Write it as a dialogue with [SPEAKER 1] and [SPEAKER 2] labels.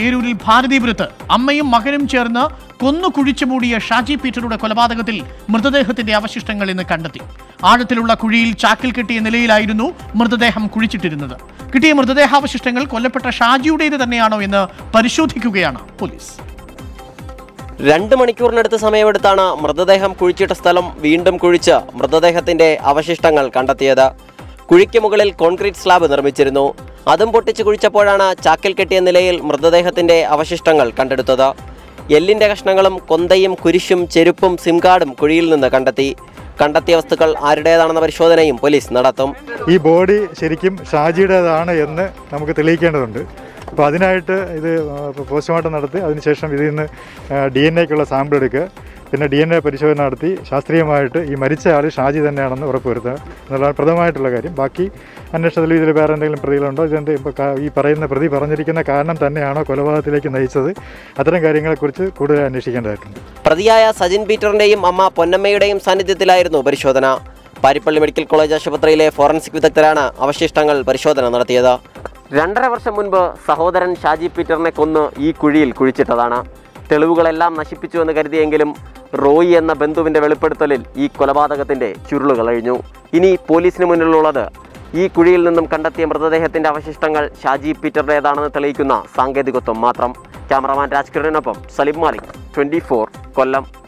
[SPEAKER 1] ഏരൂരിൽ ഭാരതീപുരത്ത് അമ്മയും മകനും ചേർന്ന് കൊന്നു കുഴിച്ചു മൂടിയ ഷാജി പീറ്ററുടെ കൊലപാതകത്തിൽ മൃതദേഹത്തിന്റെ അവശിഷ്ടങ്ങൾ ഇന്ന് കണ്ടെത്തി ആഴത്തിലുള്ള കുഴിയിൽ ചാക്കിൽ കെട്ടിയ നിലയിലായിരുന്നു മൃതദേഹം കുഴിച്ചിട്ടിരുന്നത് കിട്ടിയ മൃതദേഹാവശിഷ്ടങ്ങൾ കൊല്ലപ്പെട്ട ഷാജിയുടേത് തന്നെയാണോ എന്ന് പരിശോധിക്കുകയാണ് പോലീസ്
[SPEAKER 2] രണ്ട് മണിക്കൂറിനടുത്ത് സമയമെടുത്താണ് മൃതദേഹം കുഴിച്ചിട്ട സ്ഥലം വീണ്ടും കുഴിച്ച് മൃതദേഹത്തിന്റെ അവശിഷ്ടങ്ങൾ കണ്ടെത്തിയത് കുഴിക്ക് മുകളിൽ കോൺക്രീറ്റ് സ്ലാബ് നിർമ്മിച്ചിരുന്നു അതും പൊട്ടിച്ച് കുഴിച്ചപ്പോഴാണ് ചാക്കിൽ കെട്ടിയ നിലയിൽ മൃതദേഹത്തിന്റെ അവശിഷ്ടങ്ങൾ കണ്ടെടുത്തത് എല്ലിന്റെ കഷ്ണങ്ങളും കൊന്തയും കുരിശും ചെരുപ്പും സിം കാർഡും കുഴിയിൽ നിന്ന് കണ്ടെത്തി കണ്ടെത്തിയ വസ്തുക്കൾ ആരുടേതാണെന്ന പരിശോധനയും പോലീസ് നടത്തും
[SPEAKER 3] ഈ ബോഡി ശരിക്കും ഷാജിയുടേതാണ് എന്ന് നമുക്ക് തെളിയിക്കേണ്ടതുണ്ട് അപ്പോൾ അതിനായിട്ട് ഇത് പോസ്റ്റ്മോർട്ടം നടത്തി അതിനുശേഷം ഇതിൽ നിന്ന് ഡി എൻ എക്കുള്ള സാമ്പിൾ എടുക്കുക പിന്നെ ഡി എൻ എ പരിശോധന നടത്തി ശാസ്ത്രീയമായിട്ട് ഈ മരിച്ച ആൾ ഷാജി തന്നെയാണെന്ന് ഉറപ്പുവരുത്തുക എന്നുള്ളതാണ് പ്രഥമമായിട്ടുള്ള കാര്യം ബാക്കി അന്വേഷണത്തിൽ ഇതിൽ വേറെ എന്തെങ്കിലും പ്രതികളുണ്ടോ ഇതെന്ത് ഇപ്പോൾ കാ- ഈ പറയുന്ന പ്രതി പറഞ്ഞിരിക്കുന്ന കാരണം തന്നെയാണോ കൊലപാതകത്തിലേക്ക് നയിച്ചത് അത്തരം കാര്യങ്ങളെക്കുറിച്ച് കൂടുതൽ അന്വേഷിക്കേണ്ടതായിട്ടുണ്ട്
[SPEAKER 2] പ്രതിയായ സജിൻ പീറ്ററിന്റെയും അമ്മ പൊന്നമ്മയുടെയും സാന്നിധ്യത്തിലായിരുന്നു പരിശോധന പാരിപ്പള്ളി മെഡിക്കൽ കോളേജ് ആശുപത്രിയിലെ ഫോറൻസിക് വിദഗ്ധരാണ് അവശിഷ്ടങ്ങൾ പരിശോധന നടത്തിയത് രണ്ടര വർഷം മുൻപ് സഹോദരൻ ഷാജി പീറ്ററിനെ കൊന്ന് ഈ കുഴിയിൽ കുഴിച്ചിട്ടതാണ് തെളിവുകളെല്ലാം നശിപ്പിച്ചു എന്ന് കരുതിയെങ്കിലും റോയി എന്ന ബന്ധുവിന്റെ വെളിപ്പെടുത്തലിൽ ഈ കൊലപാതകത്തിന്റെ ചുരുളുകൾ കഴിഞ്ഞു ഇനി പോലീസിന് മുന്നിലുള്ളത് ഈ കുഴിയിൽ നിന്നും കണ്ടെത്തിയ മൃതദേഹത്തിന്റെ അവശിഷ്ടങ്ങൾ ഷാജി പീറ്ററുടേതാണെന്ന് തെളിയിക്കുന്ന സാങ്കേതികത്വം മാത്രം ക്യാമറമാൻ രാജ്കിരണിനൊപ്പം സലിം മാലിക് ട്വന്റി കൊല്ലം